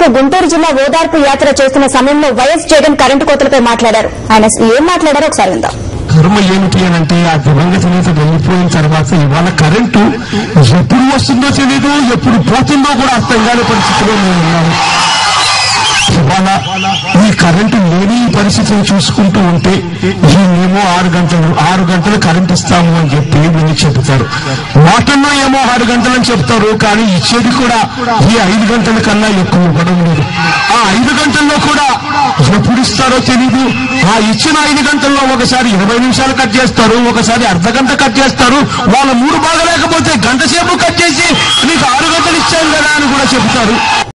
గుంటూరు జిల్లా ఓదార్పు యాత్ర చేస్తున్న సమయంలో వైఎస్ జగన్ కరెంటు కోతలపై మాట్లాడారు ఆయన అసలు ఏం మాట్లాడారో ఒకసారి విందాం కర్మ ఏమిటి అని అంటే ఆ దివంగత నేత వెళ్ళిపోయిన తర్వాత ఇవాళ కరెంటు ఎప్పుడు వస్తుందో తెలియదు ఎప్పుడు పోతుందో కూడా అర్థం కాని పరిస్థితిలో మేము ఉన్నాము ఇవాళ ఈ కరెంటు లేని ఈ పరిస్థితిని చూసుకుంటూ ఉంటే ఈయనేమో ఆరు గంటలు ఆరు గంటలు కరెంట్ ఇస్తాము అని చెప్పి వీళ్ళు చెబుతారు మాటల్లో ఏమో ఆరు గంటలని చెప్తారు కానీ ఇచ్చేది కూడా ఈ ఐదు గంటల కన్నా ఎక్కువ ఇవ్వడం లేదు ఆ ఐదు గంటల్లో కూడా ఎప్పుడు ఇస్తారో తెలీదు ఆ ఇచ్చిన ఐదు గంటల్లో ఒకసారి ఇరవై నిమిషాలు కట్ చేస్తారు ఒకసారి అర్ధ గంట కట్ చేస్తారు వాళ్ళ మూడు బాగలేకపోతే గంట సేపు కట్ చేసి నీకు ఆరు గంటలు ఇచ్చాను కదా అని కూడా చెప్తారు